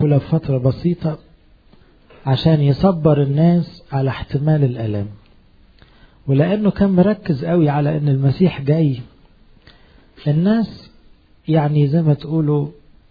معقولة في فترة بسيطة عشان يصبر الناس على احتمال الألم ولأنه كان مركز قوي على أن المسيح جاي الناس يعني زي ما تقولوا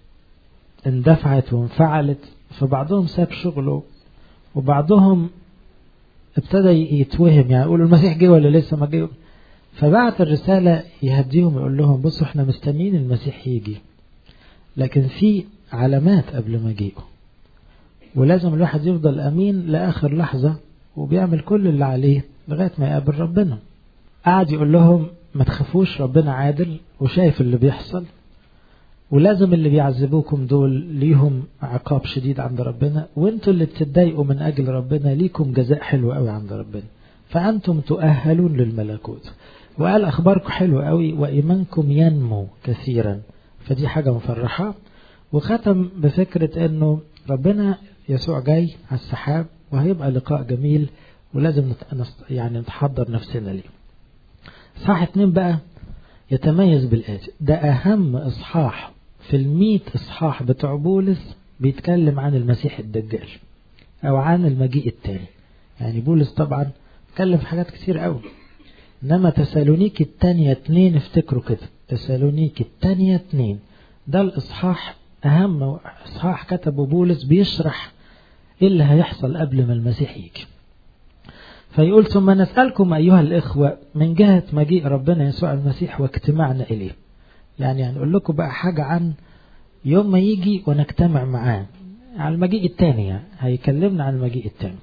اندفعت وانفعلت فبعضهم ساب شغله وبعضهم ابتدى يتوهم يعني يقولوا المسيح جه ولا لسه ما جه فبعت الرسالة يهديهم يقول لهم بصوا احنا مستنيين المسيح يجي لكن في علامات قبل ما يجيئه ولازم الواحد يفضل أمين لآخر لحظة وبيعمل كل اللي عليه لغاية ما يقابل ربنا قعد يقول لهم ما تخافوش ربنا عادل وشايف اللي بيحصل ولازم اللي بيعذبوكم دول ليهم عقاب شديد عند ربنا وانتوا اللي بتتضايقوا من اجل ربنا ليكم جزاء حلو قوي عند ربنا فانتم تؤهلون للملكوت وقال اخباركم حلوه قوي وايمانكم ينمو كثيرا فدي حاجه مفرحه وختم بفكره انه ربنا يسوع جاي على السحاب وهيبقى لقاء جميل ولازم يعني نتحضر نفسنا ليه صح اتنين بقى يتميز بالآتي ده أهم إصحاح في الميت إصحاح بتوع بولس بيتكلم عن المسيح الدجال أو عن المجيء التاني يعني بولس طبعا اتكلم في حاجات كتير قوي إنما تسالونيك التانية اتنين افتكروا كده تسالونيك التانية اتنين ده الإصحاح أهم إصحاح كتبه بولس بيشرح إيه اللي هيحصل قبل ما المسيح يجي فيقول ثم نسألكم أيها الإخوة من جهة مجيء ربنا يسوع المسيح واجتماعنا إليه يعني هنقول لكم بقى حاجة عن يوم ما يجي ونجتمع معاه على المجيء الثاني يعني هيكلمنا عن المجيء الثاني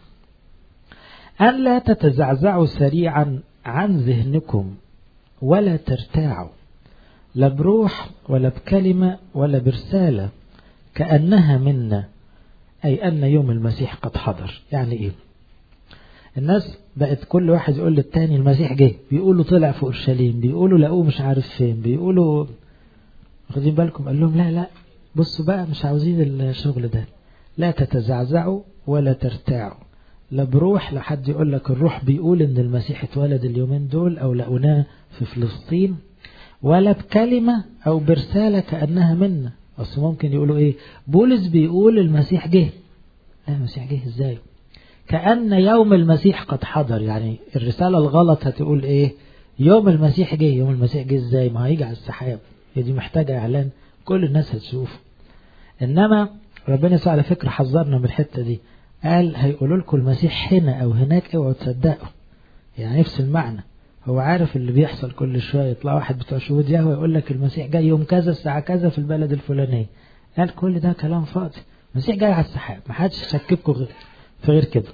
أن لا تتزعزعوا سريعا عن ذهنكم ولا ترتاعوا لا بروح ولا بكلمة ولا برسالة كأنها منا أي أن يوم المسيح قد حضر يعني إيه الناس بقت كل واحد يقول للتاني المسيح جه بيقولوا طلع في اورشليم بيقولوا لقوه مش عارف فين بيقولوا واخدين بالكم قال لهم لا لا بصوا بقى مش عاوزين الشغل ده لا تتزعزعوا ولا ترتاعوا لا بروح لحد يقول لك الروح بيقول ان المسيح اتولد اليومين دول او لقوناه في فلسطين ولا بكلمة او برسالة كأنها منا اصل ممكن يقولوا ايه بولس بيقول المسيح جه لا المسيح جه ازاي كأن يوم المسيح قد حضر يعني الرسالة الغلط هتقول ايه يوم المسيح جه يوم المسيح جه ازاي ما هيجي على السحاب هي دي محتاجة اعلان كل الناس هتشوف انما ربنا يسوع على فكرة حذرنا من الحتة دي قال هيقولوا لكم المسيح هنا او هناك اوعوا تصدقوا يعني نفس المعنى هو عارف اللي بيحصل كل شوية يطلع واحد بتوع شهود يهوى يقول لك المسيح جاي يوم كذا الساعة كذا في البلد الفلانية قال كل ده كلام فاضي المسيح جاي على السحاب ما حدش يشككوا غير في غير كده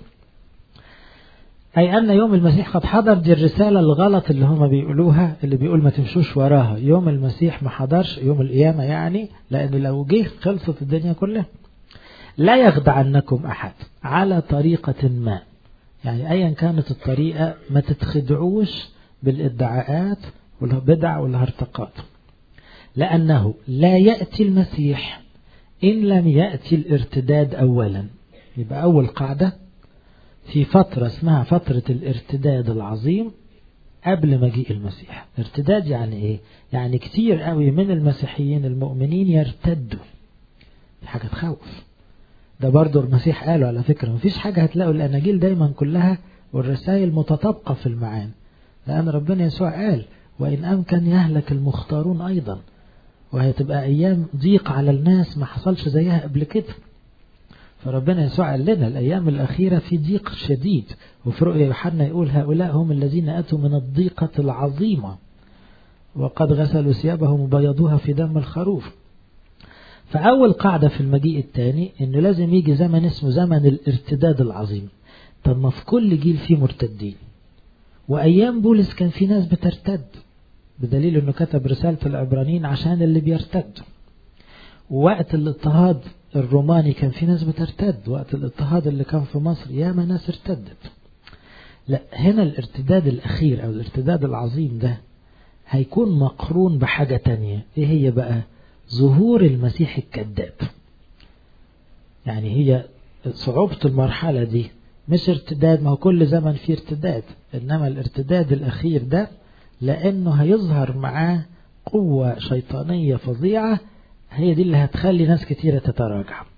أي أن يوم المسيح قد حضر دي الرسالة الغلط اللي هم بيقولوها اللي بيقول ما تمشوش وراها يوم المسيح ما حضرش يوم القيامة يعني لأن لو جه خلصت الدنيا كلها لا يخدعنكم أحد على طريقة ما يعني أيا كانت الطريقة ما تتخدعوش بالادعاءات والبدع والهرطقات لأنه لا يأتي المسيح إن لم يأتي الارتداد أولا يبقى أول قاعدة في فترة اسمها فترة الارتداد العظيم قبل مجيء المسيح ارتداد يعني ايه يعني كتير قوي من المسيحيين المؤمنين يرتدوا دي حاجة تخوف ده برضو المسيح قاله على فكرة مفيش حاجة هتلاقوا الأناجيل دايما كلها والرسائل متطابقة في المعاني لأن ربنا يسوع قال وإن أمكن يهلك المختارون أيضا وهتبقى أيام ضيق على الناس ما حصلش زيها قبل كده فربنا يسوع قال لنا الأيام الأخيرة في ضيق شديد وفي رؤيا يوحنا يقول هؤلاء هم الذين أتوا من الضيقة العظيمة وقد غسلوا ثيابهم وبيضوها في دم الخروف فأول قاعدة في المجيء الثاني إنه لازم يجي زمن اسمه زمن الارتداد العظيم طب ما في كل جيل فيه مرتدين وأيام بولس كان في ناس بترتد بدليل إنه كتب رسالة العبرانيين عشان اللي بيرتدوا ووقت الاضطهاد الروماني كان في ناس بترتد وقت الاضطهاد اللي كان في مصر ياما ناس ارتدت لا هنا الارتداد الأخير أو الارتداد العظيم ده هيكون مقرون بحاجة تانية ايه هي بقى ظهور المسيح الكذاب يعني هي صعوبة المرحلة دي مش ارتداد ما هو كل زمن فيه ارتداد انما الارتداد الاخير ده لانه هيظهر معاه قوة شيطانية فظيعة هي دي اللي هتخلي ناس كتيرة تتراجع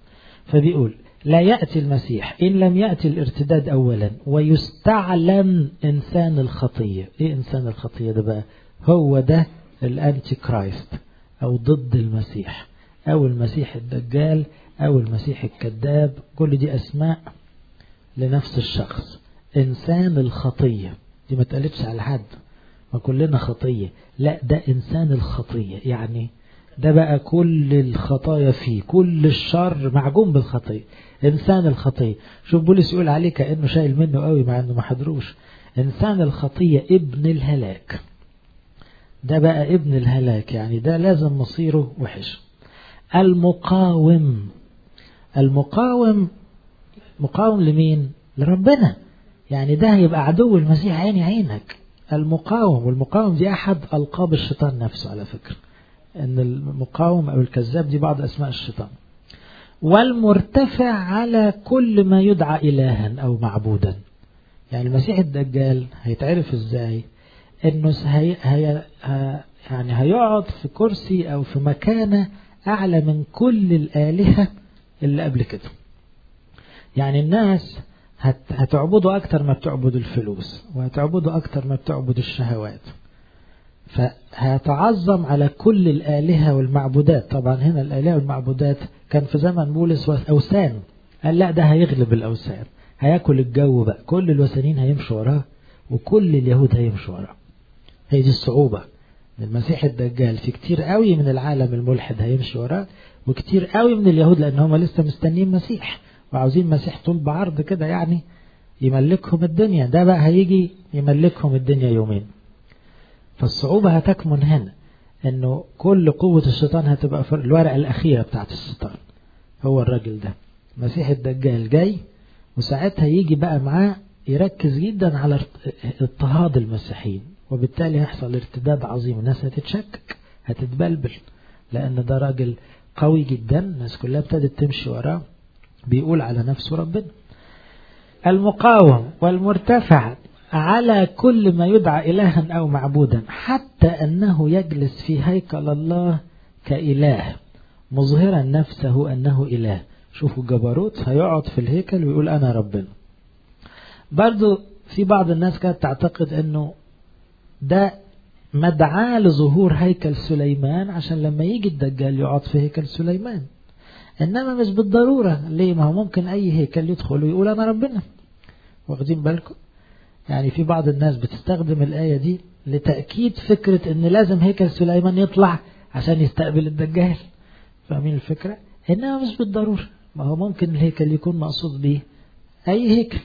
فبيقول لا يأتي المسيح إن لم يأتي الارتداد أولا ويستعلن إنسان الخطية إيه إنسان الخطية ده بقى هو ده الأنتي كرايست أو ضد المسيح أو المسيح الدجال أو المسيح الكذاب كل دي أسماء لنفس الشخص إنسان الخطية دي ما تقلتش على حد ما كلنا خطية لا ده إنسان الخطية يعني ده بقى كل الخطايا فيه كل الشر معجون بالخطية إنسان الخطية شوف بولس يقول عليه كأنه شايل منه قوي مع أنه ما حضروش إنسان الخطية ابن الهلاك ده بقى ابن الهلاك يعني ده لازم مصيره وحش المقاوم المقاوم مقاوم لمين لربنا يعني ده هيبقى عدو المسيح عيني عينك المقاوم والمقاوم دي أحد ألقاب الشيطان نفسه على فكرة أن المقاوم أو الكذاب دي بعض أسماء الشيطان والمرتفع على كل ما يدعى إلها أو معبودا يعني المسيح الدجال هيتعرف ازاي انه هي هي يعني هيقعد في كرسي او في مكانه اعلى من كل الالهه اللي قبل كده يعني الناس هت هتعبدوا اكتر ما بتعبدوا الفلوس وهتعبدوا اكتر ما بتعبدوا الشهوات فهيتعظم على كل الآلهة والمعبودات طبعا هنا الآلهة والمعبودات كان في زمن بولس أوثان قال لا ده هيغلب الأوثان هياكل الجو بقى كل الوثنيين هيمشوا وراه وكل اليهود هيمشوا وراه هي دي الصعوبة المسيح الدجال في كتير قوي من العالم الملحد هيمشي وراه وكتير قوي من اليهود لأن هم لسه مستنيين مسيح وعاوزين مسيح طول بعرض كده يعني يملكهم الدنيا ده بقى هيجي يملكهم الدنيا يومين فالصعوبة هتكمن هنا انه كل قوة الشيطان هتبقى في الورقة الأخيرة بتاعت الشيطان هو الراجل ده مسيح الدجال جاي وساعتها يجي بقى معاه يركز جدا على اضطهاد المسيحيين وبالتالي هيحصل ارتداد عظيم الناس هتتشكك هتتبلبل لأن ده راجل قوي جدا الناس كلها ابتدت تمشي وراه بيقول على نفسه ربنا المقاوم والمرتفع على كل ما يدعى إلها أو معبودا حتى أنه يجلس في هيكل الله كإله مظهرا نفسه أنه إله شوفوا جبروت هيقعد في الهيكل ويقول أنا ربنا برضو في بعض الناس كانت تعتقد أنه ده مدعاة لظهور هيكل سليمان عشان لما يجي الدجال يقعد في هيكل سليمان إنما مش بالضرورة ليه ما هو ممكن أي هيكل يدخل ويقول أنا ربنا واخدين بالكم يعني في بعض الناس بتستخدم الآية دي لتأكيد فكرة ان لازم هيكل سليمان يطلع عشان يستقبل الدجال فاهمين الفكرة انها مش بالضرورة ما هو ممكن الهيكل يكون مقصود به اي هيكل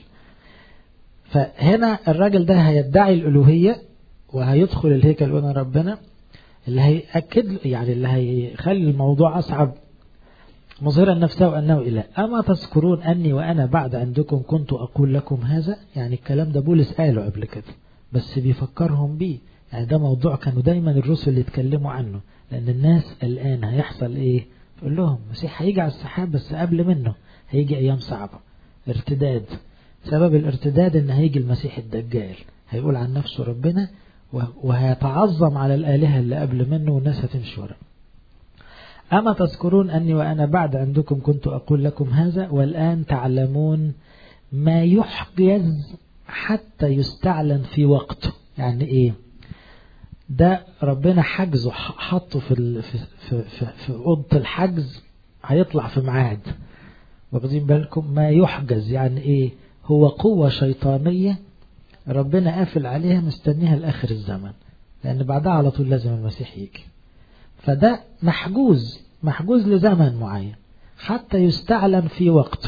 فهنا الراجل ده هيدعي الالوهية وهيدخل الهيكل وانا ربنا اللي هيأكد يعني اللي هيخلي الموضوع اصعب مظهرا نفسه أنه إله أما تذكرون أني وأنا بعد عندكم كنت أقول لكم هذا يعني الكلام ده بولس قاله قبل كده بس بيفكرهم بيه يعني ده موضوع كانوا دايما الرسل اللي يتكلموا عنه لأن الناس الآن هيحصل إيه يقول لهم المسيح هيجي على السحاب بس قبل منه هيجي أيام صعبة ارتداد سبب الارتداد ان هيجي المسيح الدجال هيقول عن نفسه ربنا وهيتعظم على الآلهة اللي قبل منه والناس هتمشي وراه أما تذكرون أني وأنا بعد عندكم كنت أقول لكم هذا والآن تعلمون ما يحجز حتى يستعلن في وقته يعني إيه ده ربنا حجزه حطه في, ال... في, في, في, في أوضة الحجز هيطلع في ميعاد واخدين بالكم ما يحجز يعني إيه هو قوة شيطانية ربنا قافل عليها مستنيها لآخر الزمن لأن بعدها على طول لازم المسيح يجي فده محجوز محجوز لزمن معين حتى يستعلن في وقته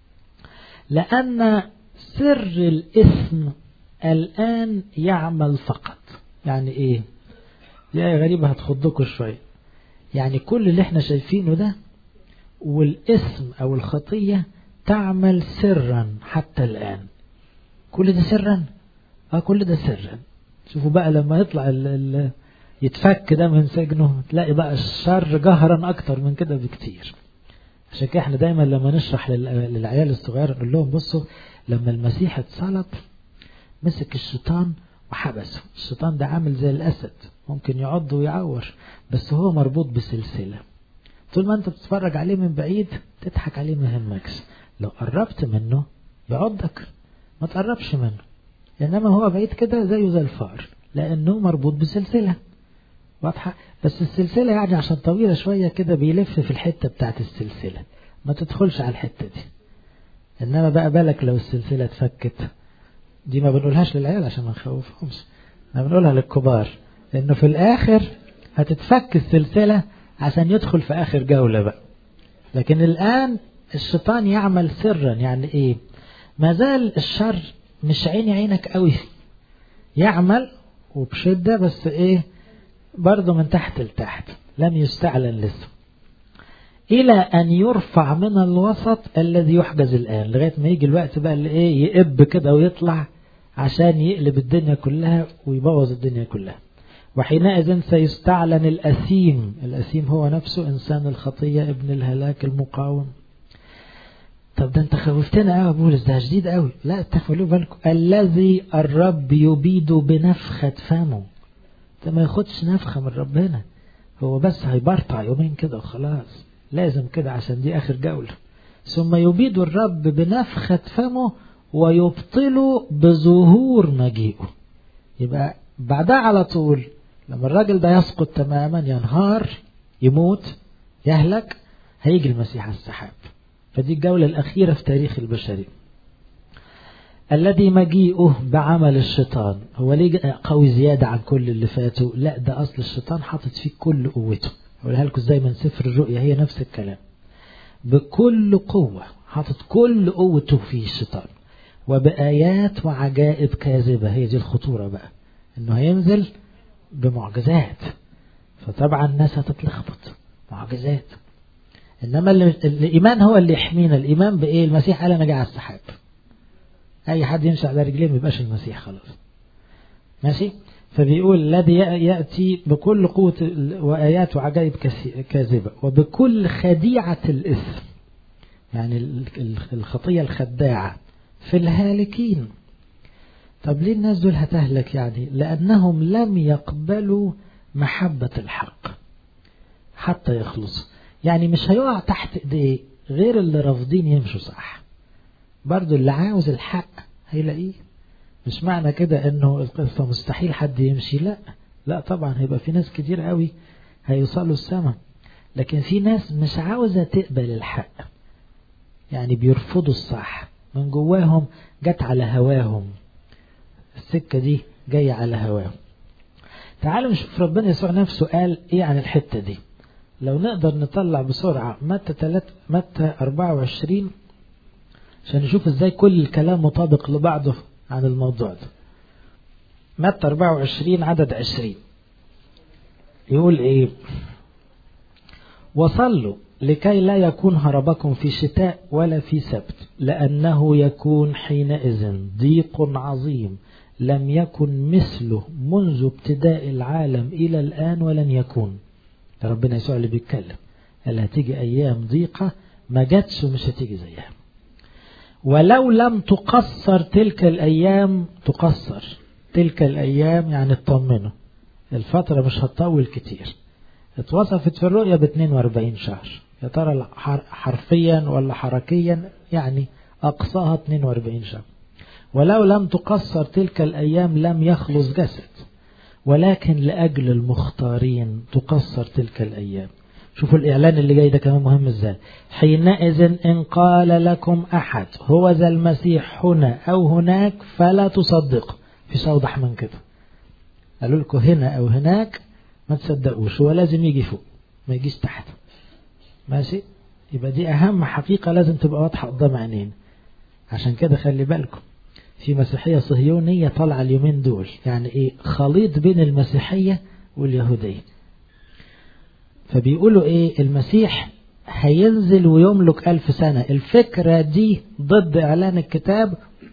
لأن سر الإثم الآن يعمل فقط يعني إيه دي آية غريبة هتخضكم شوية يعني كل اللي احنا شايفينه ده والإثم أو الخطية تعمل سرا حتى الآن كل ده سرا اه كل ده سرا شوفوا بقى لما يطلع ال ال يتفك ده من سجنه تلاقي بقى الشر جهرا اكتر من كده بكتير عشان كده احنا دايما لما نشرح للعيال الصغير نقول لهم بصوا لما المسيح اتسلط مسك الشيطان وحبسه الشيطان ده عامل زي الاسد ممكن يعض ويعور بس هو مربوط بسلسلة طول ما انت بتتفرج عليه من بعيد تضحك عليه ما يهمكش لو قربت منه يعضك ما تقربش منه انما هو بعيد كده زيه زي الفار لانه مربوط بسلسله واضحه بس السلسله يعني عشان طويله شويه كده بيلف في الحته بتاعت السلسله ما تدخلش على الحته دي انما بقى بالك لو السلسله اتفكت دي ما بنقولهاش للعيال عشان ما نخوفهمش احنا بنقولها للكبار لانه في الاخر هتتفك السلسله عشان يدخل في اخر جوله بقى لكن الان الشيطان يعمل سرا يعني ايه ما زال الشر مش عيني عينك قوي يعمل وبشدة بس ايه برضه من تحت لتحت لم يستعلن لسه إلى أن يرفع من الوسط الذي يحجز الآن لغاية ما يجي الوقت بقى اللي إيه يقب كده ويطلع عشان يقلب الدنيا كلها ويبوظ الدنيا كلها وحينئذ سيستعلن الأثيم الأثيم هو نفسه إنسان الخطية ابن الهلاك المقاوم طب ده انت خوفتنا قوي بولس ده شديد قوي لا تخلوا بالكم الذي الرب يبيد بنفخة فمه ده ما ياخدش نفخة من ربنا هو بس هيبرطع يومين كده وخلاص لازم كده عشان دي آخر جولة ثم يبيد الرب بنفخة فمه ويبطله بظهور مجيئه يبقى بعدها على طول لما الراجل ده يسقط تماما ينهار يموت يهلك هيجي المسيح على السحاب فدي الجولة الأخيرة في تاريخ البشرية الذي مجيئه بعمل الشيطان هو ليه قوي زيادة عن كل اللي فاتوا لا ده أصل الشيطان حاطط فيه كل قوته أقولها لكم ازاي من سفر الرؤيا هي نفس الكلام بكل قوة حاطط كل قوته في الشيطان وبآيات وعجائب كاذبة هي دي الخطورة بقى انه هينزل بمعجزات فطبعا الناس هتتلخبط معجزات انما اللي الايمان هو اللي يحمينا الايمان بايه المسيح قال انا جاي على السحاب اي حد يمشي على رجليه ما يبقاش المسيح خلاص ماشي فبيقول الذي ياتي بكل قوه وايات وعجائب كاذبه وبكل خديعه الاثم يعني الخطيه الخداعه في الهالكين طب ليه الناس دول هتهلك يعني لانهم لم يقبلوا محبه الحق حتى يخلصوا يعني مش هيقع تحت ايديه غير اللي رافضين يمشوا صح برضو اللي عاوز الحق هيلاقيه مش معنى كده انه القصة مستحيل حد يمشي لا لا طبعا هيبقى في ناس كتير قوي هيوصلوا السماء لكن في ناس مش عاوزة تقبل الحق يعني بيرفضوا الصح من جواهم جت على هواهم السكة دي جاية على هواهم تعالوا نشوف ربنا يسوع نفسه قال ايه عن الحتة دي لو نقدر نطلع بسرعة متى 3 متى 24 عشان نشوف ازاي كل الكلام مطابق لبعضه عن الموضوع ده متى 24 عدد 20 يقول ايه وصلوا لكي لا يكون هربكم في شتاء ولا في سبت لأنه يكون حينئذ ضيق عظيم لم يكن مثله منذ ابتداء العالم إلى الآن ولن يكون ده ربنا يسوع اللي بيتكلم قال هتيجي أيام ضيقة ما جاتش ومش هتيجي زيها ولو لم تقصر تلك الأيام تقصر تلك الأيام يعني اطمنوا الفترة مش هتطول كتير اتوصفت في الرؤيا ب 42 شهر يا ترى حرفيا ولا حركيا يعني أقصاها 42 شهر ولو لم تقصر تلك الأيام لم يخلص جسد ولكن لأجل المختارين تقصر تلك الأيام شوفوا الإعلان اللي جاي ده كمان مهم ازاي حينئذ إن قال لكم أحد هو ذا المسيح هنا أو هناك فلا تصدق في أوضح من كده قالوا لكم هنا أو هناك ما تصدقوش هو لازم يجي فوق ما يجيش تحت ماشي يبقى دي أهم حقيقة لازم تبقى واضحة قدام عينين عشان كده خلي بالكم في مسيحية صهيونية طالعة اليومين دول يعني ايه خليط بين المسيحية واليهودية فبيقولوا ايه المسيح هينزل ويملك ألف سنة الفكرة دي ضد إعلان الكتاب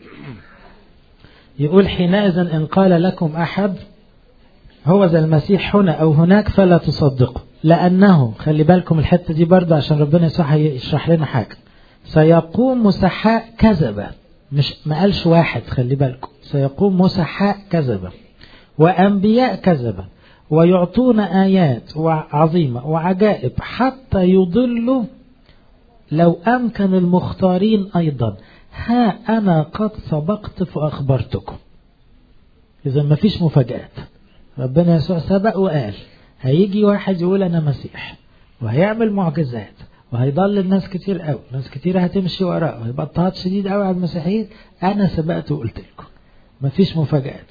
يقول حينئذ إن قال لكم أحد هو ذا المسيح هنا أو هناك فلا تصدقوا لأنه خلي بالكم الحتة دي برضه عشان ربنا يصح يشرح لنا حاجة سيقوم مسحاء كذبة مش ما قالش واحد خلي بالكم سيقوم مسحاء كذبة وأنبياء كذبة ويعطون آيات عظيمة وعجائب حتى يضلوا لو أمكن المختارين أيضا ها أنا قد سبقت فأخبرتكم إذا ما فيش مفاجآت ربنا يسوع سبق وقال هيجي واحد يقول أنا مسيح وهيعمل معجزات وهيضل الناس كتير قوي ناس كتير هتمشي وراه وهيبقى اضطهاد شديد قوي على المسيحيين أنا سبقت وقلت لكم مفيش مفاجآت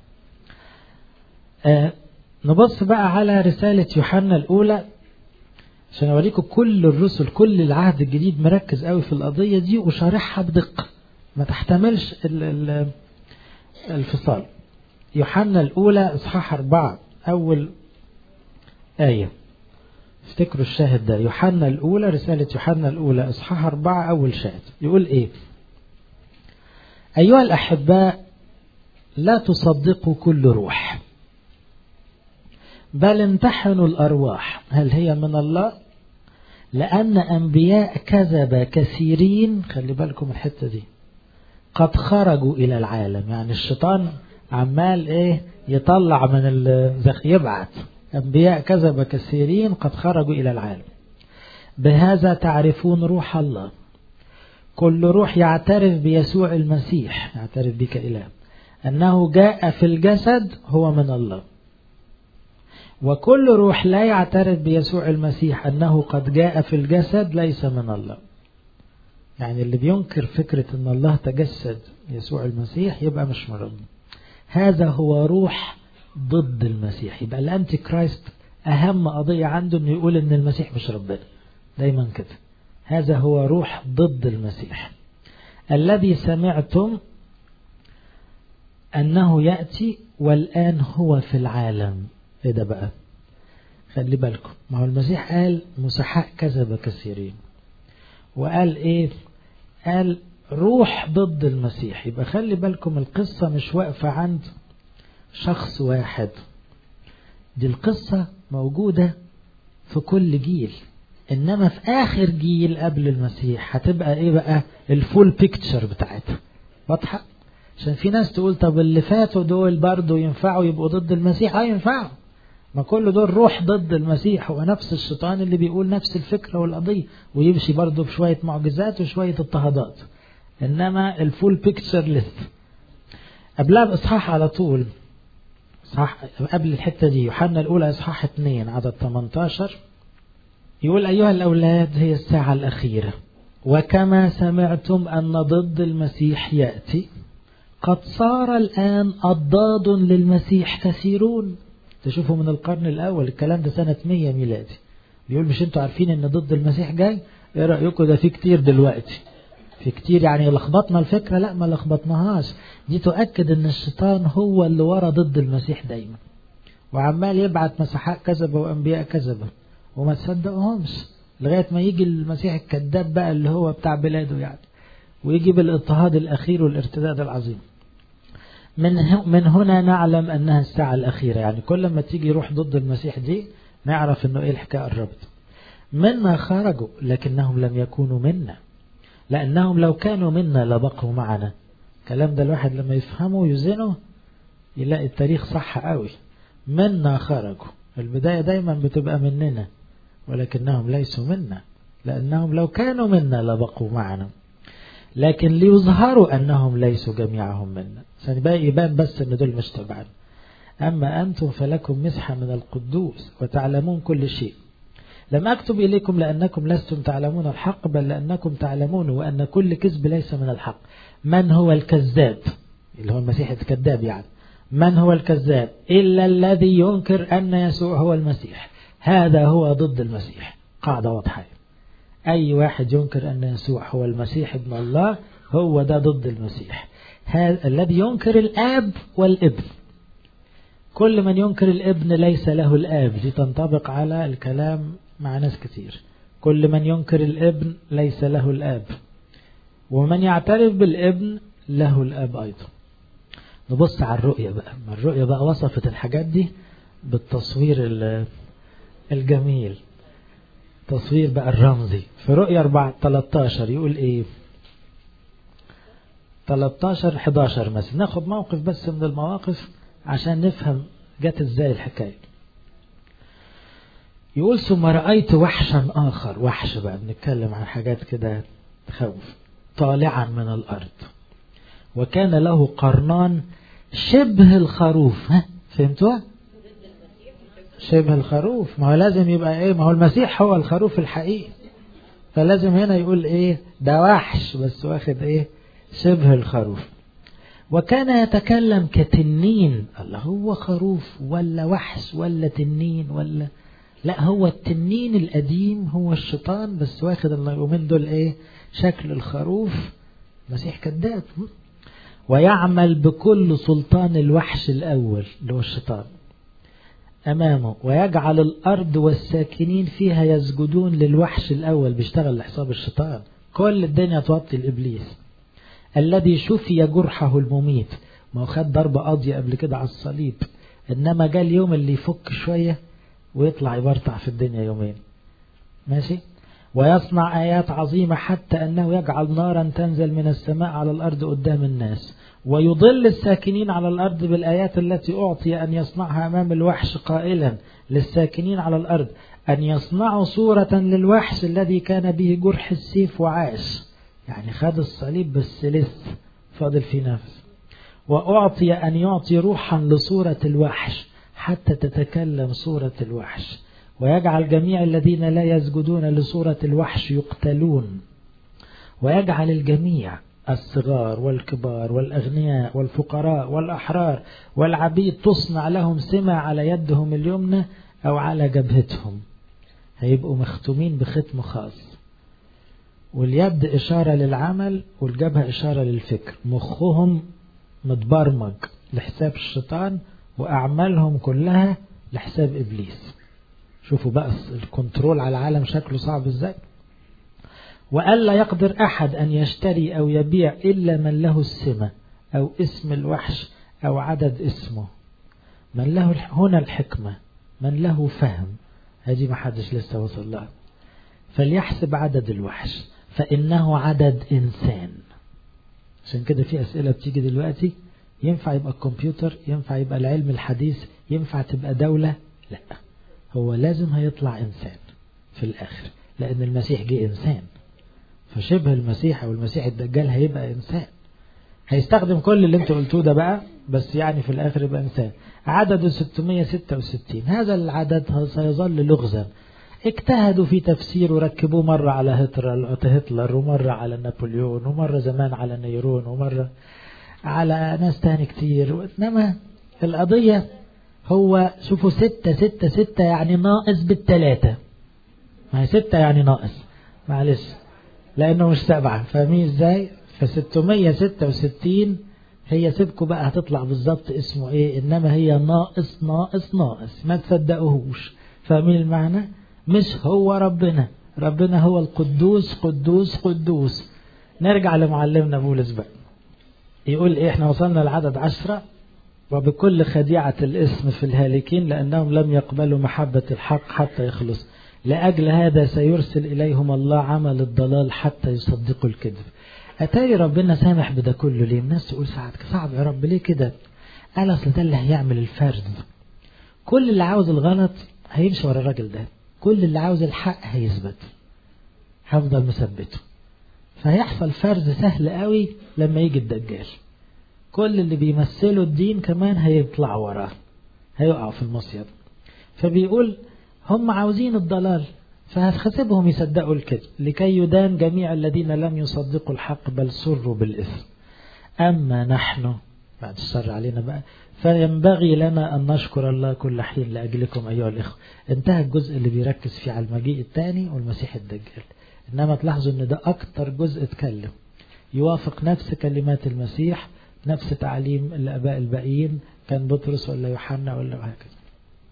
آه نبص بقى على رسالة يوحنا الأولى عشان أوريكم كل الرسل كل العهد الجديد مركز قوي في القضية دي وشارحها بدقة ما تحتملش الفصال يوحنا الأولى إصحاح أربعة أول آية افتكروا الشاهد ده يوحنا الأولى رسالة يوحنا الأولى إصحاح أربعة أول شاهد يقول إيه أيها الأحباء لا تصدقوا كل روح بل امتحنوا الأرواح هل هي من الله لأن أنبياء كذب كثيرين خلي بالكم الحتة دي قد خرجوا إلى العالم يعني الشيطان عمال إيه يطلع من الزخ يبعت أنبياء كذب كثيرين قد خرجوا إلى العالم بهذا تعرفون روح الله كل روح يعترف بيسوع المسيح يعترف بك إله أنه جاء في الجسد هو من الله وكل روح لا يعترف بيسوع المسيح أنه قد جاء في الجسد ليس من الله يعني اللي بينكر فكرة أن الله تجسد يسوع المسيح يبقى مش من ربنا هذا هو روح ضد المسيح يبقى الأنتي كرايست أهم قضية عنده أنه يقول أن المسيح مش ربنا دايما كده هذا هو روح ضد المسيح الذي سمعتم أنه يأتي والآن هو في العالم ايه ده بقى خلي بالكم ما هو المسيح قال مسحاء كذب كثيرين وقال ايه قال روح ضد المسيح يبقى خلي بالكم القصة مش واقفة عند شخص واحد دي القصة موجودة في كل جيل انما في اخر جيل قبل المسيح هتبقى ايه بقى الفول بيكتشر بتاعتها واضحة عشان في ناس تقول طب اللي فاتوا دول برضه ينفعوا يبقوا ضد المسيح اه ينفعوا ما كل دول روح ضد المسيح هو نفس الشيطان اللي بيقول نفس الفكرة والقضية ويمشي برضه بشوية معجزات وشوية اضطهادات إنما الفول بيكتشر ليست قبلها بإصحاح على طول صح قبل الحتة دي يوحنا الأولى إصحاح 2 عدد 18 يقول أيها الأولاد هي الساعة الأخيرة وكما سمعتم أن ضد المسيح يأتي قد صار الآن أضداد للمسيح كثيرون تشوفوا من القرن الأول الكلام ده سنة 100 ميلادي بيقول مش انتوا عارفين ان ضد المسيح جاي ايه رأيكم ده في كتير دلوقتي في كتير يعني لخبطنا الفكرة لا ما لخبطناهاش دي تؤكد ان الشيطان هو اللي ورا ضد المسيح دايما وعمال يبعت مسيحاء كذبة وانبياء كذبة وما تصدقهمش لغاية ما يجي المسيح الكذاب بقى اللي هو بتاع بلاده يعني ويجي بالاضطهاد الأخير والارتداد العظيم من من هنا نعلم أنها الساعة الأخيرة يعني كل ما تيجي روح ضد المسيح دي نعرف أنه إيه الحكاية قربت منا خرجوا لكنهم لم يكونوا منا لأنهم لو كانوا منا لبقوا معنا الكلام ده الواحد لما يفهمه يزنه يلاقي التاريخ صح قوي منا خرجوا البداية دايما بتبقى مننا ولكنهم ليسوا منا لأنهم لو كانوا منا لبقوا معنا لكن ليظهروا أنهم ليسوا جميعهم منا عشان بقى يبان بس أن دول مش تبعنا أما أنتم فلكم مسحة من القدوس وتعلمون كل شيء لم أكتب إليكم لأنكم لستم تعلمون الحق بل لأنكم تعلمون وأن كل كذب ليس من الحق من هو الكذاب اللي هو المسيح الكذاب يعني من هو الكذاب إلا الذي ينكر أن يسوع هو المسيح هذا هو ضد المسيح قاعدة واضحة أي واحد ينكر أن يسوع هو المسيح ابن الله هو ده ضد المسيح هذا الذي ينكر الآب والابن كل من ينكر الابن ليس له الآب دي تنطبق على الكلام مع ناس كتير كل من ينكر الابن ليس له الآب ومن يعترف بالابن له الآب أيضا نبص على الرؤية بقى ما الرؤية بقى وصفت الحاجات دي بالتصوير الجميل تصوير بقى الرمزي في رؤية 4 13 يقول ايه 13 11 مثلا ناخد موقف بس من المواقف عشان نفهم جت ازاي الحكاية يقول ثم رأيت وحشا آخر وحش بقى بنتكلم عن حاجات كده تخوف طالعا من الأرض وكان له قرنان شبه الخروف ها فهمتوا شبه الخروف ما هو لازم يبقى ايه ما هو المسيح هو الخروف الحقيقي فلازم هنا يقول ايه ده وحش بس واخد ايه شبه الخروف وكان يتكلم كتنين الله هو خروف ولا وحش ولا تنين ولا لا هو التنين القديم هو الشيطان بس واخد اليومين دول ايه شكل الخروف مسيح كذاب ويعمل بكل سلطان الوحش الأول اللي هو الشيطان أمامه ويجعل الأرض والساكنين فيها يسجدون للوحش الأول بيشتغل لحساب الشيطان كل الدنيا توطي الإبليس الذي شفي جرحه المميت ما هو خد ضربة قاضية قبل كده على الصليب إنما جاء اليوم اللي يفك شوية ويطلع يبرطع في الدنيا يومين ماشي ويصنع آيات عظيمة حتى أنه يجعل نارا تنزل من السماء على الأرض قدام الناس ويضل الساكنين على الأرض بالآيات التي أعطي أن يصنعها أمام الوحش قائلا للساكنين على الأرض أن يصنعوا صورة للوحش الذي كان به جرح السيف وعاش يعني خد الصليب بس لسه فاضل في نفس وأعطي أن يعطي روحا لصورة الوحش حتى تتكلم صورة الوحش ويجعل جميع الذين لا يسجدون لصورة الوحش يقتلون ويجعل الجميع الصغار والكبار والأغنياء والفقراء والأحرار والعبيد تصنع لهم سمة على يدهم اليمنى أو على جبهتهم هيبقوا مختومين بختم خاص واليد إشارة للعمل والجبهة إشارة للفكر مخهم متبرمج لحساب الشيطان وأعمالهم كلها لحساب إبليس شوفوا بقى الكنترول على العالم شكله صعب ازاي وألا يقدر أحد أن يشتري أو يبيع إلا من له السمة أو اسم الوحش أو عدد اسمه من له هنا الحكمة من له فهم هذه ما حدش لسه وصل لها فليحسب عدد الوحش فإنه عدد إنسان عشان كده في أسئلة بتيجي دلوقتي ينفع يبقى الكمبيوتر ينفع يبقى العلم الحديث ينفع تبقى دولة لا هو لازم هيطلع إنسان في الآخر لأن المسيح جه إنسان فشبه المسيح أو المسيح الدجال هيبقى إنسان هيستخدم كل اللي انت قلتوه ده بقى بس يعني في الآخر يبقى إنسان عدد 666 هذا العدد سيظل لغزا اجتهدوا في تفسير وركبوه مرة على هتلر ومرة على نابليون ومرة زمان على نيرون ومرة على ناس تاني كتير إنما القضية هو شوفوا ستة ستة ستة يعني ناقص بالتلاتة ما هي ستة يعني ناقص معلش لأنه مش سبعة فاهمين ازاي فستمية ستة وستين هي سيبكوا بقى هتطلع بالظبط اسمه ايه انما هي ناقص ناقص ناقص ما تصدقوهوش فاهمين المعنى مش هو ربنا ربنا هو القدوس قدوس قدوس نرجع لمعلمنا بولس بقى يقول ايه احنا وصلنا لعدد عشرة وبكل خديعة الاسم في الهالكين لأنهم لم يقبلوا محبة الحق حتى يخلص لأجل هذا سيرسل إليهم الله عمل الضلال حتى يصدقوا الكذب أتاري ربنا سامح بده كله ليه الناس تقول ساعات صعب يا رب ليه كده قال أصل ده اللي هيعمل الفرد كل اللي عاوز الغلط هيمشي ورا الراجل ده كل اللي عاوز الحق هيثبت هفضل مثبته فهيحصل فرز سهل قوي لما يجي الدجال كل اللي بيمثلوا الدين كمان هيطلع وراه هيقعوا في المصيد فبيقول هم عاوزين الضلال فهتخسبهم يصدقوا الكذب لكي يدان جميع الذين لم يصدقوا الحق بل سروا بالإثم أما نحن بعد الشر علينا بقى فينبغي لنا أن نشكر الله كل حين لأجلكم أيها الإخوة انتهى الجزء اللي بيركز فيه على المجيء الثاني والمسيح الدجال إنما تلاحظوا أن ده أكتر جزء اتكلم يوافق نفس كلمات المسيح نفس تعليم الآباء الباقيين كان بطرس ولا يوحنا ولا وهكذا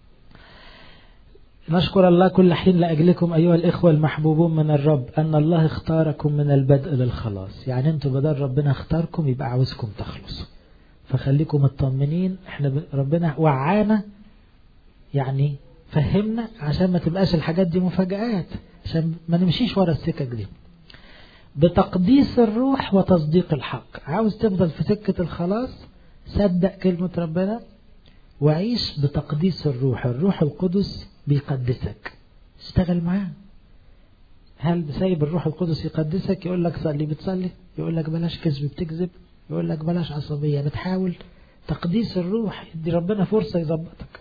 نشكر الله كل حين لأجلكم أيها الإخوة المحبوبون من الرب أن الله اختاركم من البدء للخلاص يعني أنتوا بدل ربنا اختاركم يبقى عاوزكم تخلصوا فخليكم مطمنين احنا ربنا وعانا يعني فهمنا عشان ما تبقاش الحاجات دي مفاجآت عشان ما نمشيش ورا السكك دي بتقديس الروح وتصديق الحق عاوز تفضل في سكة الخلاص صدق كلمة ربنا وعيش بتقديس الروح الروح القدس بيقدسك اشتغل معاه هل سايب الروح القدس يقدسك يقول لك صلي بتصلي يقول لك بلاش كذب بتكذب يقول لك بلاش عصبية بتحاول تقديس الروح يدي ربنا فرصة يظبطك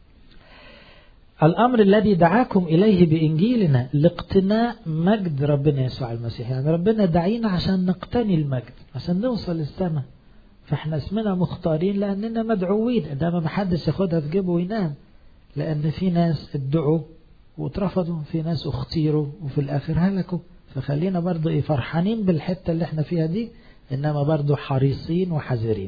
الأمر الذي دعاكم إليه بإنجيلنا لاقتناء مجد ربنا يسوع المسيح يعني ربنا دعينا عشان نقتني المجد عشان نوصل للسماء فاحنا اسمنا مختارين لأننا مدعوين إنما ما حدش ياخدها في جيبه وينام لأن في ناس ادعوا واترفضوا في ناس اختيروا وفي الآخر هلكوا فخلينا برضو ايه فرحانين بالحتة اللي احنا فيها دي إنما برضو حريصين وحذرين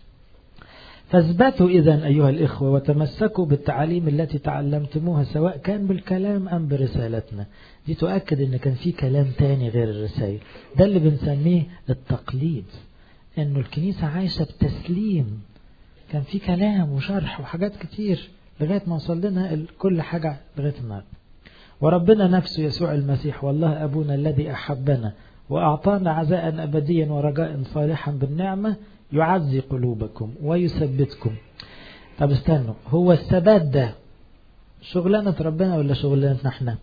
فاثبتوا إذا أيها الإخوة وتمسكوا بالتعاليم التي تعلمتموها سواء كان بالكلام أم برسالتنا دي تؤكد إن كان في كلام تاني غير الرسائل ده اللي بنسميه التقليد إنه الكنيسة عايشة بتسليم كان في كلام وشرح وحاجات كتير لغاية ما وصل لنا كل حاجة لغاية النهاردة وربنا نفسه يسوع المسيح والله أبونا الذي أحبنا وأعطانا عزاء أبديا ورجاء صالحا بالنعمة يعزي قلوبكم ويثبتكم طب استنوا هو الثبات ده شغلانة ربنا ولا شغلانتنا احنا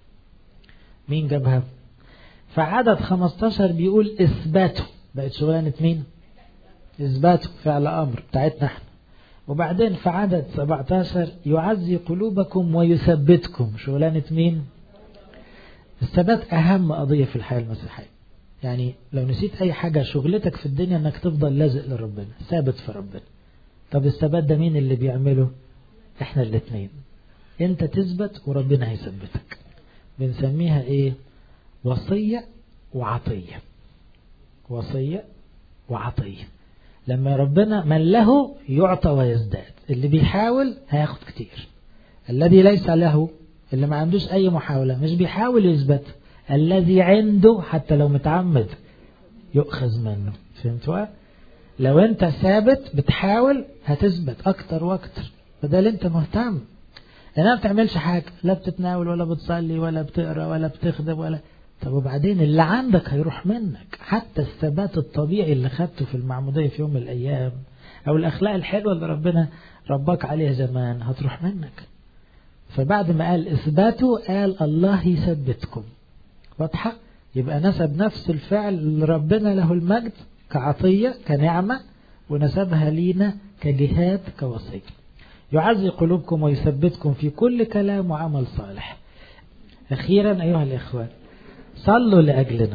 مين جابها فعدد 15 بيقول اثباتوا بقت شغلانة مين اثباتوا فعل امر بتاعتنا احنا وبعدين في عدد 17 يعزي قلوبكم ويثبتكم شغلانة مين الثبات اهم قضية في الحياة المسيحية يعني لو نسيت اي حاجة شغلتك في الدنيا انك تفضل لازق لربنا ثابت في ربنا طب الثبات ده مين اللي بيعمله احنا الاثنين انت تثبت وربنا هيثبتك بنسميها ايه وصية وعطية وصية وعطية لما ربنا من له يعطى ويزداد اللي بيحاول هياخد كتير الذي ليس له اللي ما عندوش اي محاولة مش بيحاول يثبت الذي عنده حتى لو متعمد يؤخذ منه فهمتوا لو انت ثابت بتحاول هتثبت اكتر واكتر بدل انت مهتم انا ما بتعملش حاجة لا بتتناول ولا بتصلي ولا بتقرا ولا بتخدم ولا طب وبعدين اللي عندك هيروح منك حتى الثبات الطبيعي اللي خدته في المعمودية في يوم من الأيام أو الأخلاق الحلوة اللي ربنا رباك عليها زمان هتروح منك فبعد ما قال إثباته قال الله يثبتكم واضحة يبقى نسب نفس الفعل لربنا له المجد كعطية كنعمة ونسبها لينا كجهاد كوصية يعزي قلوبكم ويثبتكم في كل كلام وعمل صالح أخيرا أيها الإخوان صلوا لأجلنا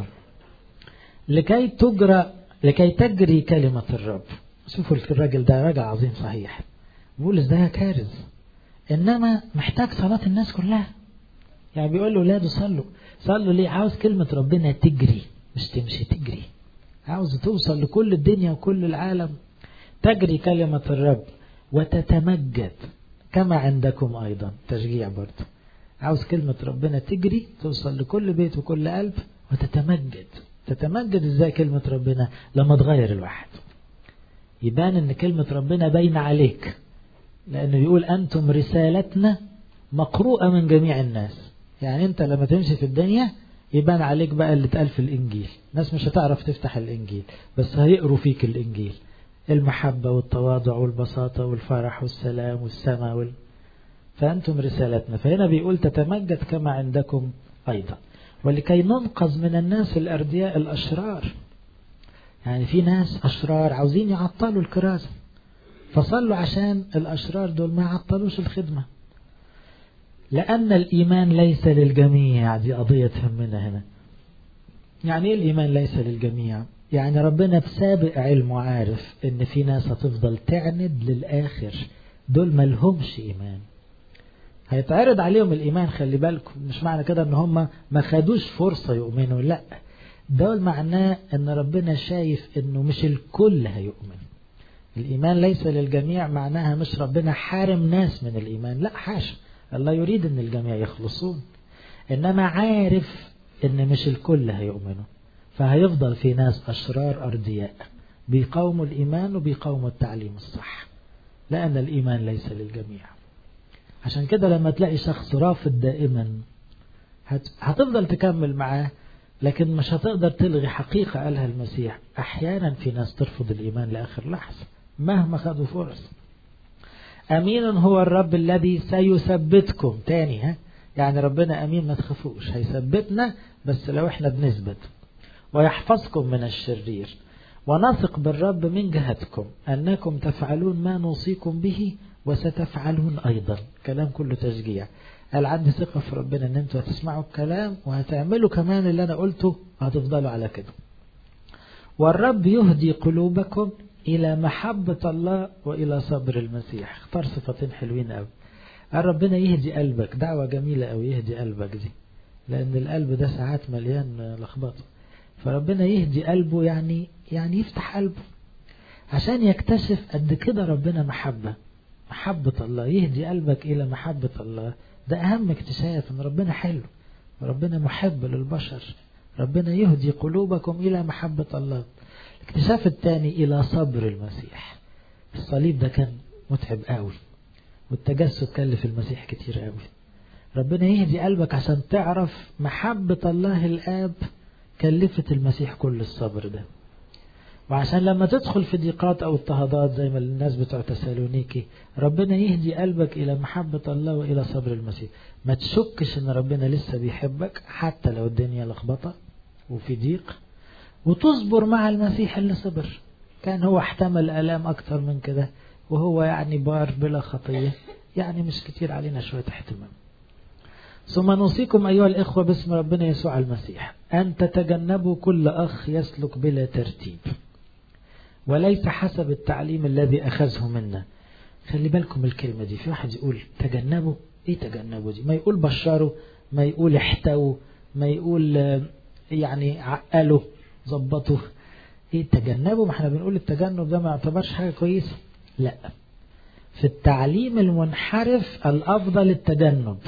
لكي تجرى لكي تجري كلمة الرب شوفوا الراجل ده راجل عظيم صحيح بولس ده كارث إنما محتاج صلاة الناس كلها يعني بيقول له ولاده صلوا صلوا ليه عاوز كلمة ربنا تجري مش تمشي تجري عاوز توصل لكل الدنيا وكل العالم تجري كلمة الرب وتتمجد كما عندكم أيضا تشجيع برضه عاوز كلمة ربنا تجري توصل لكل بيت وكل قلب وتتمجد تتمجد ازاي كلمة ربنا لما تغير الواحد يبان ان كلمة ربنا باينة عليك لانه بيقول انتم رسالتنا مقروءة من جميع الناس يعني انت لما تمشي في الدنيا يبان عليك بقى اللي اتقال في الانجيل الناس مش هتعرف تفتح الانجيل بس هيقروا فيك الانجيل المحبة والتواضع والبساطة والفرح والسلام والسماء وال... فأنتم رسالتنا فهنا بيقول تتمجد كما عندكم أيضا ولكي ننقذ من الناس الأردياء الأشرار يعني في ناس أشرار عاوزين يعطلوا الكراسة فصلوا عشان الأشرار دول ما يعطلوش الخدمة لأن الإيمان ليس للجميع دي قضية تهمنا هنا يعني إيه الإيمان ليس للجميع يعني ربنا بسابق علمه عارف إن في ناس هتفضل تعند للآخر دول ملهمش إيمان هيتعرض عليهم الإيمان خلي بالكم مش معنى كده إن هم ما خدوش فرصة يؤمنوا لا ده معناه إن ربنا شايف إنه مش الكل هيؤمن الإيمان ليس للجميع معناها مش ربنا حارم ناس من الإيمان لا حاشا الله يريد إن الجميع يخلصون إنما عارف إن مش الكل هيؤمنوا فهيفضل في ناس أشرار أردياء بيقاوموا الإيمان وبيقاوموا التعليم الصح لأن الإيمان ليس للجميع عشان كده لما تلاقي شخص رافض دائما هتفضل تكمل معاه لكن مش هتقدر تلغي حقيقة قالها المسيح أحيانا في ناس ترفض الإيمان لآخر لحظة مهما خدوا فرص أمين هو الرب الذي سيثبتكم تاني ها يعني ربنا أمين ما تخافوش هيثبتنا بس لو احنا بنثبت ويحفظكم من الشرير ونثق بالرب من جهتكم أنكم تفعلون ما نوصيكم به وستفعلون أيضا كلام كله تشجيع قال عندي ثقة في ربنا أن أنتوا هتسمعوا الكلام وهتعملوا كمان اللي أنا قلته وهتفضلوا على كده والرب يهدي قلوبكم إلى محبة الله وإلى صبر المسيح اختار صفتين حلوين قوي قال ربنا يهدي قلبك دعوة جميلة قوي يهدي قلبك دي لأن القلب ده ساعات مليان لخبطه فربنا يهدي قلبه يعني يعني يفتح قلبه عشان يكتشف قد كده ربنا محبة محبة الله يهدي قلبك إلى محبة الله ده أهم اكتشاف إن ربنا حلو ربنا محب للبشر ربنا يهدي قلوبكم إلى محبة الله الاكتشاف الثاني إلى صبر المسيح الصليب ده كان متعب قوي والتجسد كلف المسيح كتير قوي ربنا يهدي قلبك عشان تعرف محبة الله الآب كلفت المسيح كل الصبر ده وعشان لما تدخل في ضيقات أو اضطهادات زي ما الناس بتوع تسالونيكي ربنا يهدي قلبك إلى محبة الله وإلى صبر المسيح ما تشكش إن ربنا لسه بيحبك حتى لو الدنيا لخبطة وفي ضيق وتصبر مع المسيح اللي صبر كان هو احتمل آلام أكتر من كده وهو يعني بار بلا خطية يعني مش كتير علينا شوية احتمال ثم نوصيكم أيها الإخوة باسم ربنا يسوع المسيح أن تتجنبوا كل أخ يسلك بلا ترتيب وليس حسب التعليم الذي أخذه منا خلي بالكم الكلمة دي في واحد يقول تجنبوا إيه تجنبوا دي ما يقول بشروا ما يقول احتووا ما يقول يعني عقلوا ظبطوا ايه تجنبوا ما احنا بنقول التجنب ده ما يعتبرش حاجة كويسة لا في التعليم المنحرف الأفضل التجنب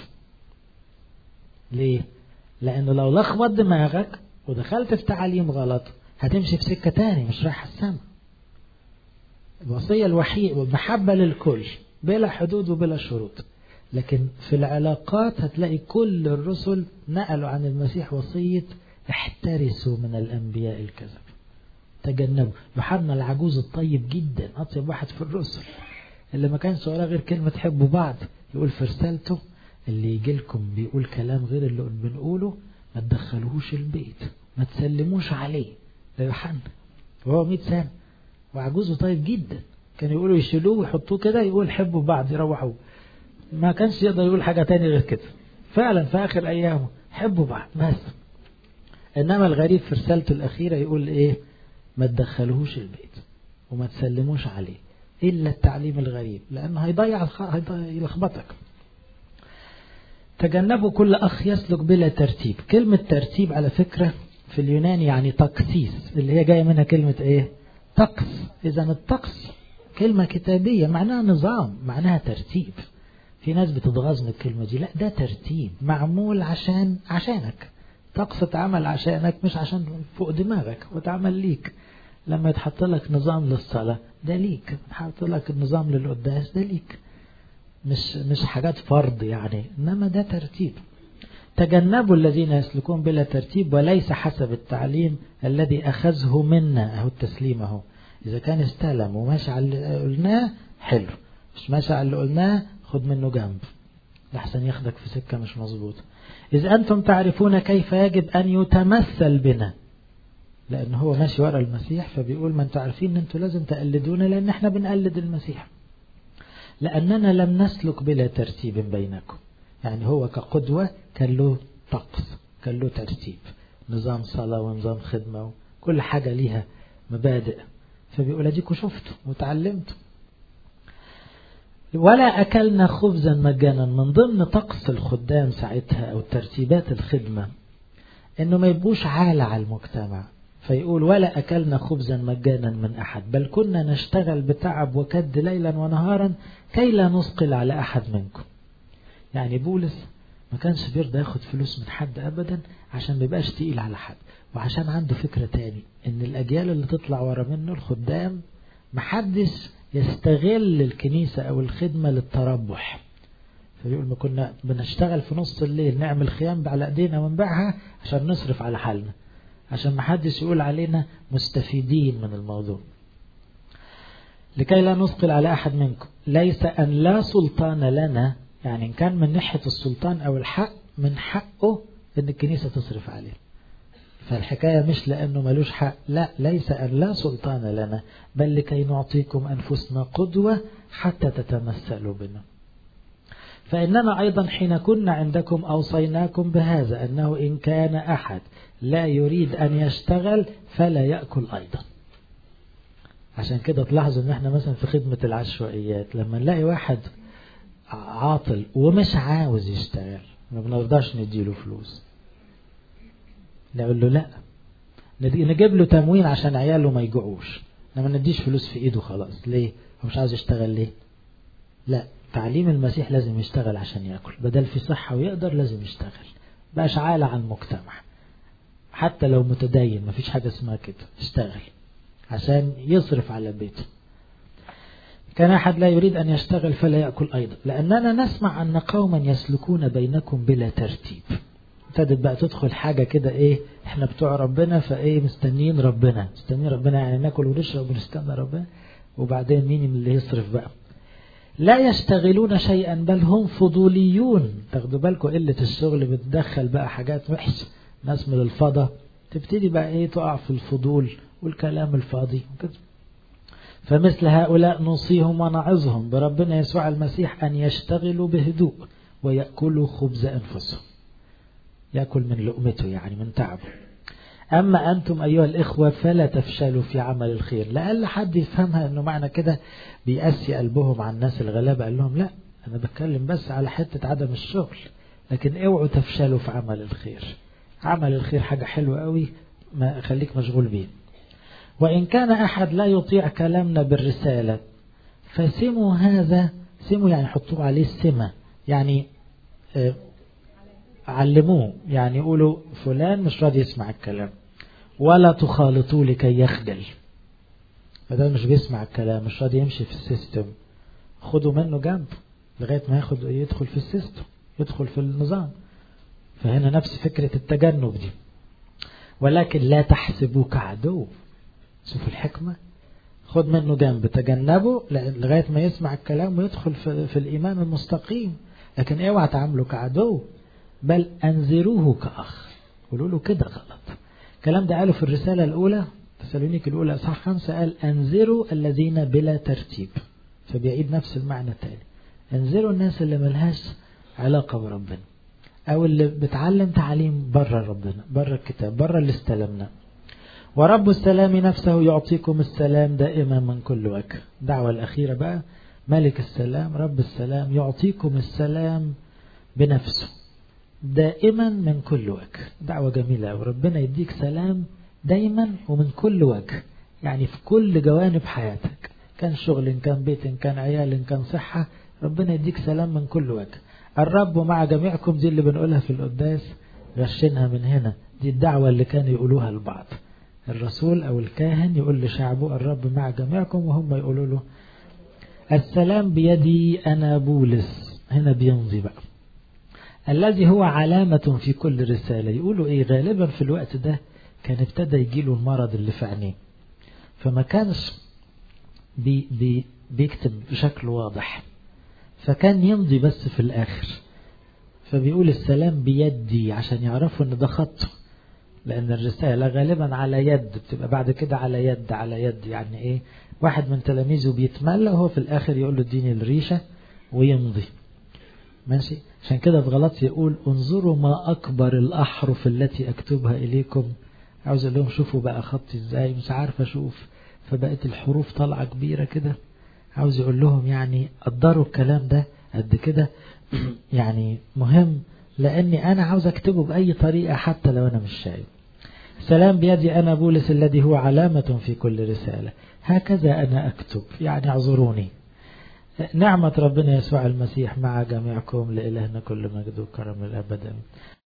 ليه لأنه لو لخبط دماغك ودخلت في تعليم غلط هتمشي في سكة تاني مش رايح السما الوصية الوحيدة والمحبة للكل بلا حدود وبلا شروط لكن في العلاقات هتلاقي كل الرسل نقلوا عن المسيح وصية احترسوا من الأنبياء الكذب تجنبوا يوحنا العجوز الطيب جدا أطيب واحد في الرسل اللي ما كانش وراه غير كلمة تحبوا بعض يقول في رسالته اللي يجي لكم بيقول كلام غير اللي بنقوله ما تدخلوهوش البيت ما تسلموش عليه ده يوحنا وهو 100 سنة وعجوزه طيب جدا كانوا يقولوا يشيلوه ويحطوه كده يقول حبوا بعض يروحوا ما كانش يقدر يقول حاجة تاني غير كده فعلا في آخر أيامه حبوا بعض بس إنما الغريب في رسالته الأخيرة يقول إيه ما تدخلوهوش البيت وما تسلموش عليه إلا التعليم الغريب لأنه هيضيع يلخبطك تجنبوا كل أخ يسلك بلا ترتيب كلمة ترتيب على فكرة في اليوناني يعني تقسيس اللي هي جاية منها كلمة إيه طقس إذا الطقس كلمة كتابية معناها نظام معناها ترتيب في ناس بتتغاظ من الكلمة دي لا ده ترتيب معمول عشان عشانك طقس اتعمل عشانك مش عشان فوق دماغك واتعمل ليك لما يتحط لك نظام للصلاة ده ليك يتحط لك النظام للقداس ده ليك مش مش حاجات فرض يعني انما ده ترتيب تجنبوا الذين يسلكون بلا ترتيب وليس حسب التعليم الذي أخذه منا أهو التسليم أهو إذا كان استلم وماشي على اللي قلناه حلو مش ماشي على اللي قلناه خد منه جنب لحسن ياخدك في سكة مش مظبوطة إذ أنتم تعرفون كيف يجب أن يتمثل بنا لأن هو ماشي ورا المسيح فبيقول ما انتوا عارفين ان انتوا لازم تقلدونا لأن احنا بنقلد المسيح لأننا لم نسلك بلا ترتيب بينكم يعني هو كقدوة كان له طقس كان له ترتيب نظام صلاة ونظام خدمة كل حاجة ليها مبادئ فبيقول اديكوا شفتوا وتعلمتوا ولا أكلنا خبزا مجانا من ضمن طقس الخدام ساعتها أو ترتيبات الخدمة إنه ما يبقوش عالة على المجتمع فيقول ولا أكلنا خبزا مجانا من أحد بل كنا نشتغل بتعب وكد ليلا ونهارا كي لا نثقل على أحد منكم يعني بولس ما كانش بيرضى ياخد فلوس من حد أبدا عشان ما يبقاش تقيل على حد وعشان عنده فكرة تاني إن الأجيال اللي تطلع ورا منه الخدام محدش يستغل الكنيسة أو الخدمة للتربح فبيقول ما كنا بنشتغل في نص الليل نعمل خيام على ايدينا ونبيعها عشان نصرف على حالنا عشان ما حدش يقول علينا مستفيدين من الموضوع لكي لا نثقل على أحد منكم ليس أن لا سلطان لنا يعني إن كان من ناحية السلطان أو الحق من حقه ان الكنيسة تصرف عليه فالحكاية مش لأنه ملوش حق لا ليس أن لا سلطان لنا بل لكي نعطيكم أنفسنا قدوة حتى تتمثلوا بنا فإننا أيضا حين كنا عندكم أوصيناكم بهذا أنه إن كان أحد لا يريد أن يشتغل فلا يأكل أيضا عشان كده تلاحظوا ان احنا مثلا في خدمة العشوائيات لما نلاقي واحد عاطل ومش عاوز يشتغل ما بنرضاش نديله فلوس نقول له لا نجيب له تموين عشان عياله ما يجوعوش لما نديش فلوس في ايده خلاص ليه هو مش عاوز يشتغل ليه لا تعليم المسيح لازم يشتغل عشان ياكل بدل في صحة ويقدر لازم يشتغل بقاش عالة عن المجتمع حتى لو متدين مفيش حاجة اسمها كده اشتغل عشان يصرف على بيته كان أحد لا يريد أن يشتغل فلا يأكل أيضا لأننا نسمع أن قوما يسلكون بينكم بلا ترتيب ابتدت بقى تدخل حاجة كده إيه إحنا بتوع ربنا فإيه مستنيين ربنا مستنيين ربنا يعني ناكل ونشرب ونستنى ربنا وبعدين مين اللي يصرف بقى لا يشتغلون شيئا بل هم فضوليون تاخدوا بالكم قلة الشغل بتدخل بقى حاجات وحشة ناس من الفضة تبتدي بقى ايه تقع في الفضول والكلام الفاضي وكده فمثل هؤلاء نوصيهم ونعظهم بربنا يسوع المسيح أن يشتغلوا بهدوء ويأكلوا خبز أنفسهم يأكل من لقمته يعني من تعبه أما أنتم أيها الإخوة فلا تفشلوا في عمل الخير لألا حد يفهمها أنه معنى كده بيأسي قلبهم عن الناس الغلابة قال لهم لا أنا بتكلم بس على حتة عدم الشغل لكن اوعوا تفشلوا في عمل الخير عمل الخير حاجة حلوة قوي ما خليك مشغول بيه وإن كان أحد لا يطيع كلامنا بالرسالة فسموا هذا سموا يعني حطوا عليه السمة يعني آه علموه يعني يقولوا فلان مش راضي يسمع الكلام ولا تخالطوه لكي يخجل فده مش بيسمع الكلام مش راضي يمشي في السيستم خدوا منه جنب لغاية ما ياخد يدخل في السيستم يدخل في النظام فهنا نفس فكرة التجنب دي ولكن لا تحسبوه كعدو شوفوا الحكمة خد منه جنب تجنبه لغاية ما يسمع الكلام ويدخل في, في الإيمان المستقيم لكن اوعى تعامله كعدو بل أنذروه كأخ قولوا له كده غلط الكلام ده قاله في الرسالة الأولى تسالونيك الأولى أصحاح خمسة قال أنذروا الذين بلا ترتيب فبيعيد نفس المعنى التاني انذروا الناس اللي ملهاش علاقة بربنا أو اللي بتعلم تعليم بره ربنا بره الكتاب بره اللي استلمنا ورب السلام نفسه يعطيكم السلام دائما من كل وجه الدعوة الأخيرة بقى ملك السلام رب السلام يعطيكم السلام بنفسه دائما من كل وجه دعوة جميلة وربنا يديك سلام دايما ومن كل وجه يعني في كل جوانب حياتك كان شغل إن كان بيت إن كان عيال إن كان صحة ربنا يديك سلام من كل وجه الرب مع جميعكم دي اللي بنقولها في القداس غشنها من هنا دي الدعوة اللي كانوا يقولوها لبعض الرسول أو الكاهن يقول لشعبه الرب مع جميعكم وهم يقولوا له السلام بيدي أنا بولس هنا بيمضي بقى الذي هو علامة في كل رسالة يقولوا إيه غالبا في الوقت ده كان ابتدى يجيله المرض اللي في عينيه فما كانش بي بي بيكتب بشكل واضح فكان يمضي بس في الآخر فبيقول السلام بيدي عشان يعرفوا ان ده خطه لأن الرسالة غالبا على يد بتبقى بعد كده على يد على يد يعني إيه واحد من تلاميذه بيتملى وهو في الآخر يقول له اديني الريشة ويمضي ماشي عشان كده في غلط يقول انظروا ما أكبر الأحرف التي أكتبها إليكم عاوز أقول لهم شوفوا بقى خطي إزاي مش عارف أشوف فبقت الحروف طالعة كبيرة كده عاوز يقول لهم يعني قدروا الكلام ده قد كده يعني مهم لأني أنا عاوز أكتبه بأي طريقة حتى لو أنا مش شايف سلام بيدي أنا بولس الذي هو علامة في كل رسالة هكذا أنا أكتب يعني اعذروني نعمة ربنا يسوع المسيح مع جميعكم لإلهنا كل مجد وكرم الأبد